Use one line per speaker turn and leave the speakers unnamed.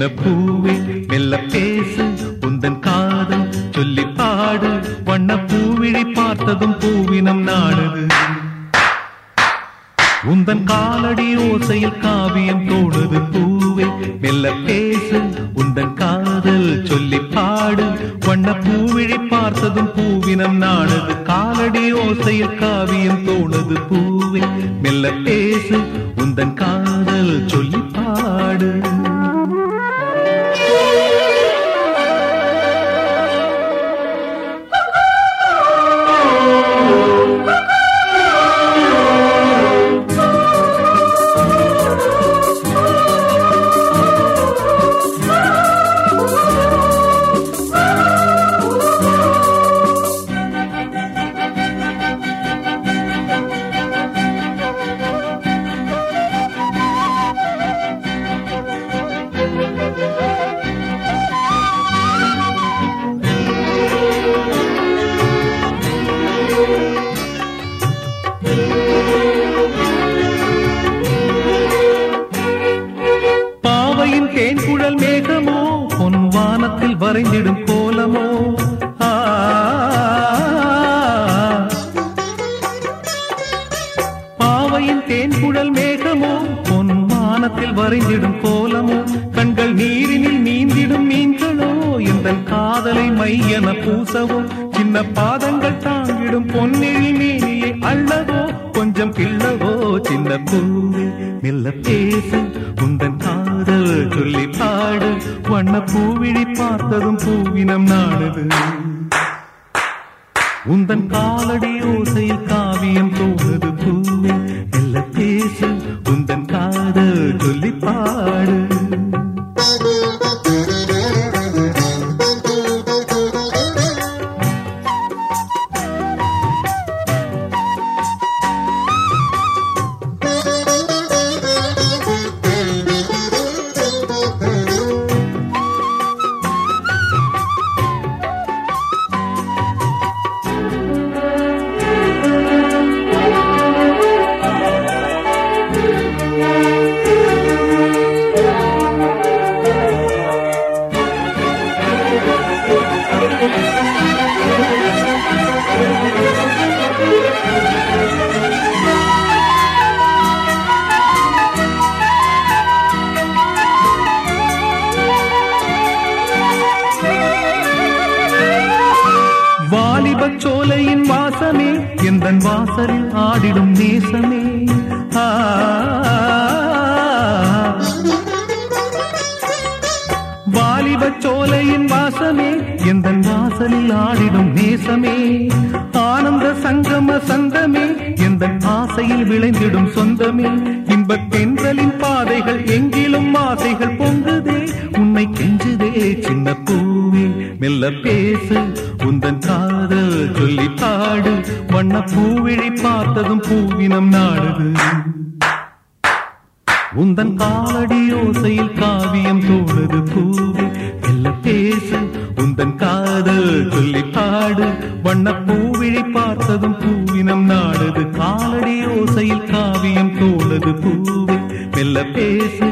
சின்ன பூவே மெல்ல பேசு உந்தன் காதல் சொல்லி பாடு வண்ண பூவிழி பார்த்ததும் பூவினம் நாடுது உந்தன் காலடி ஓசையில் காவியம் தோணுது பூவே மெல்ல பேசு உந்தன் காதல் சொல்லி பாடு வண்ண பூவிழி பார்த்ததும் பூவினம் நாடுது காலடி ஓசையில் காவியம் தோணுது பூவே மெல்ல பேசு உந்தன் காதல் சொல்லி பாடு பாவையின் தேன்குழல் மேகமோ பொன் வானத்தில் வரைந்திடும் கோலமோ ஆ. பாவையின் தேன்குழல் மேகமோ பொன் வானத்தில் வரைந்திடும் கோலமோ கண்கள் நீரினில் நீந்திடும் மீன்களோ இந்த காதலை மையென பூசவோ சின்ன பாதங்கள் தாங்கிடும் பொன்னெழி மேனியை அள்ளவோ கொஞ்சம் கிள்ளவோ சின்ன பூவே மெல்ல பேசு உந்தன் காதல் சொல்லி பாடு வண்ண பூவிழி பார்த்ததும் பூவினம் நாடுது உந்தன் காலடி ஓசையில் காவியம் தோணுது பூவே மெல்ல பேசு உந்தன் காதல் சொல்லி பாடு வாலிபச் சோலையின் வாசமே எந்தன் வாசலில் ஆடிடும் நேசமே ஆ. வாலிபச் சோலையின் வாசமே எந்தன் வாசலில் ஆடிடும் நேசமே ஆனந்த சங்கம சந்தமே எந்தன் ஆசையில் விளைந்திடும் சொந்தமே இன்பத் தென்றலின் பாதைகள் எங்கிலும் ஆசைகள் பொங்குதே உன்னை கெஞ்சுதே சின்ன பூவே மெல்ல பேசு உந்தன் காதல் சொல்லி பாடு வண்ண பூவிழி பார்த்ததும் பூவினம் நாடுது உந்தன் காலடி ஓசையில் காவியம் தோணுது பூவே மெல்ல பேசு உந்தன் காதல் சொல்லி பாடு வண்ண பூவிழி பார்த்ததும் பூவினம் நாடுது காலடி ஓசையில் காவியம் தோணுது பூவே மெல்ல பேசு